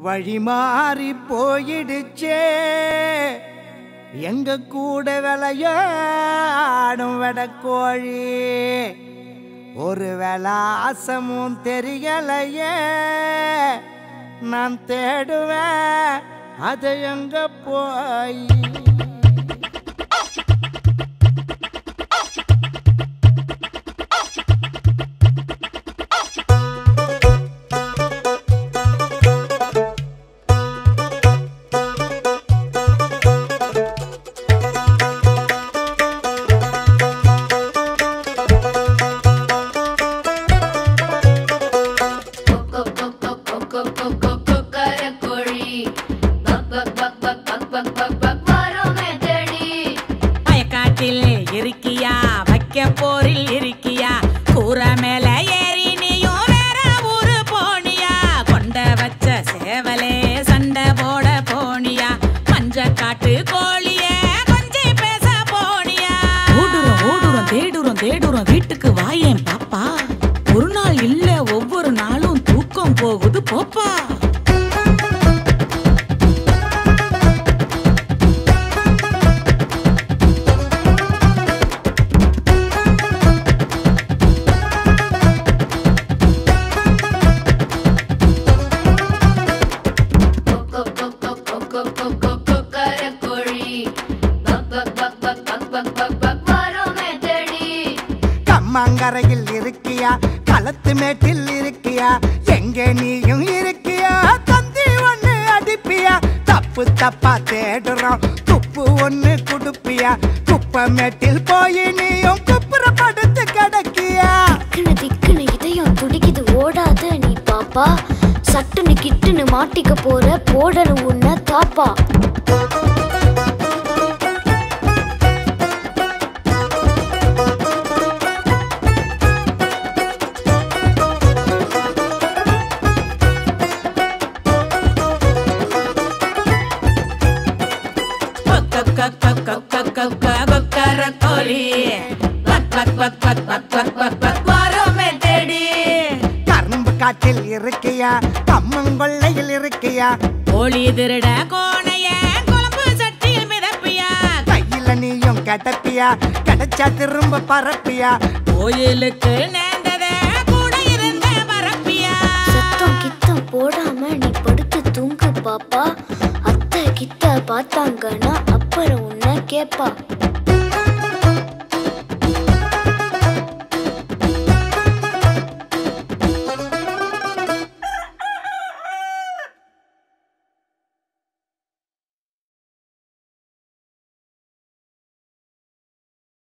வழி மாறி போயிடுச்சே எங்க கூட விளையாடும் வெடக்கோழி ஒரு விலாசமும் தெரியலையே நான் தேடுவேன் அதை எங்க போய் வயக்காட்டில் இருக்கியா வைக்க போரில் இருக்கியா கூற மேல ஏறி நீயும் வேற ஊரு போனியா கொண்ட வச்ச சேவலே சண்டை போட போனியா மஞ்ச காட்டு கோழியே கொஞ்சி பேச போனியா ஓடுறோம் ஓடுறோம் தேடுறோம் தேடுறோம் வீட்டுக்கு வாயேன் பாப்பா ஒரு நாள் இல்ல ஒவ்வொரு நாளும் தூக்கம் போகுது போப்பா கம்மாங்கரையில் இருக்கியா களத்து மேட்டில் இருக்கியா எங்கே நீயும் இருக்கியா தந்தி ஒண்ணு அடிப்பியா தப்பு தப்பா தேடுறோம் துப்பு ஒண்ணு குடுப்பியா குப்பை மேட்டில் போய் நீயும் குப்புற படுத்து கிடக்கியா திக்குன்னு திக்குன்னு இதயம் துடிக்குது ஓடாத நீ பாப்பா சட்டுன்னு கிட்டுன்னு மாட்டிக்க போற போடணும் உன்னை தாப்பா கரும்பு காட்டில் இருக்கியா கம்மங்கொள்ளையில் இருக்கியா கோழி திருட கோணைய குழம்பு சட்டியில் மிதப்பியா கையில நீயும் கிடப்பியா கிடைச்சா திரும்ப பரப்பியா கோயிலுக்கு நேர்ந்தத கூட இருந்த பரப்பியா சத்தம் கித்தம் போடாம நீ படுத்து தூங்கு பாப்பா அத்தை கித்த பார்த்தாங்கன்னா அப்புறம் உன்னை கேப்பா